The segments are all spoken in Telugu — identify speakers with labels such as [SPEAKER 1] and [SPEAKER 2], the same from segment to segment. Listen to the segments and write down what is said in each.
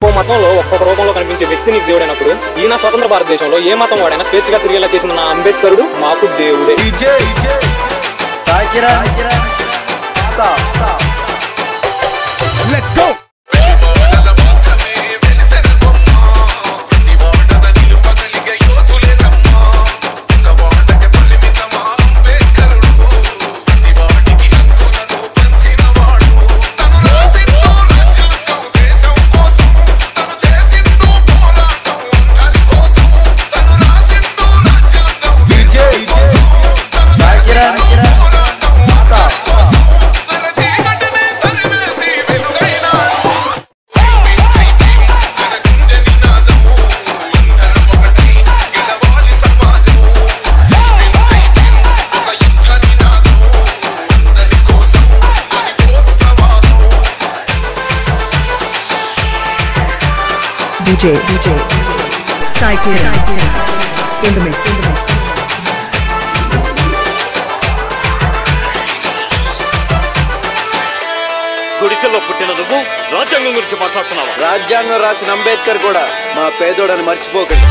[SPEAKER 1] ఒక్కో మతంలో ఒక్కొక్క రూపంలో కనిపించే వ్యక్తి నీకు దేవుడైనప్పుడు ఈయన స్వతంత్ర భారతదేశంలో ఏ మతం వాడైనా స్వేచ్ఛగా తిరిగేలా చేసిన నా అంబేద్కరుడు మాకు దేవుడే
[SPEAKER 2] DJ సాకిరా
[SPEAKER 3] Let's go.
[SPEAKER 2] DJ సాకిరా
[SPEAKER 4] DJ, DJ, Cyclone, in the mix.
[SPEAKER 5] గుడిసెల్లో పుట్టిన నువ్వు రాజ్యాంగం గురించి మాట్లాడుతున్నావా
[SPEAKER 2] రాజ్యాంగం రాసిన అంబేద్కర్ కూడా మా పేదోడని మర్చిపోకండి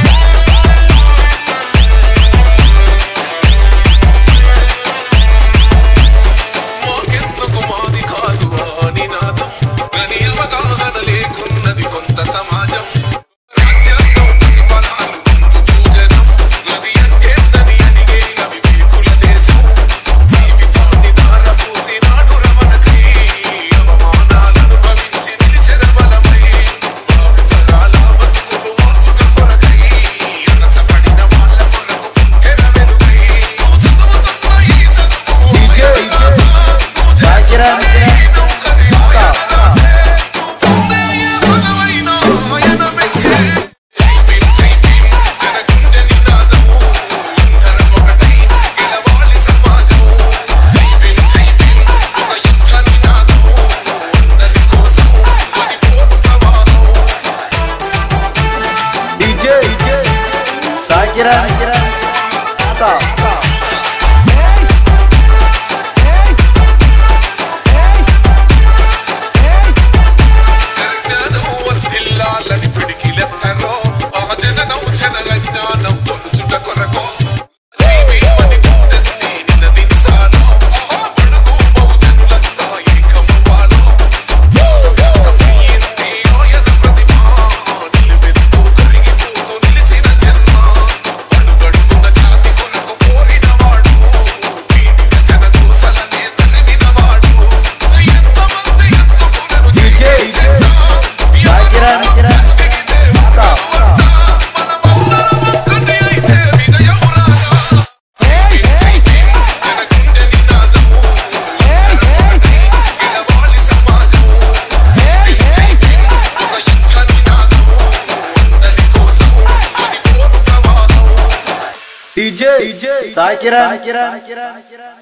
[SPEAKER 6] మాకెందుకు మాది కాదు ఆ నినాదం గని అవగాహన లేకున్నది కొంత సమాజం రాజ్యాంగం ప్రతిఫలాలు ముందు జనం నది అంటేందని అడిగే అవివేకుల దేశం జీవితాన్ని ధారపోసి నాడు రమణకై అవమానాలను భవించి నిలిచెద బలమై భావితరాల బతుకులు మార్చుట కొరకై అనసపడిన వాళ్ళ కొరకు పుట్టెన వెలుగై నువ్వు చదువుతున్న ఈ చదువు
[SPEAKER 2] DJ సాకిరా DJ సాకిరా
[SPEAKER 6] వర్ధిల్లాలని పిడికిలెత్తరో ఆ జననం జనగ జ్ఞానం తొలుచుట కొరకో నీవే మని ముందెత్తి నినదించాలో ఆహా బడుగు బహుజనులంతా ఏకమవ్వాలో విశ్వవ్యాప్తమయ్యింది ఆయన ప్రతిమ నిలువెత్తు కరిగిపోతూ నిలిచిన జన్మ అడుగడుగున జాతి కొరకు కోరినవాడు వీడిన జనకోసలనే తరిమినవాడు ఎంతమంది ఎత్తుకులను
[SPEAKER 2] DJ సాకిరా DJ సాకిరా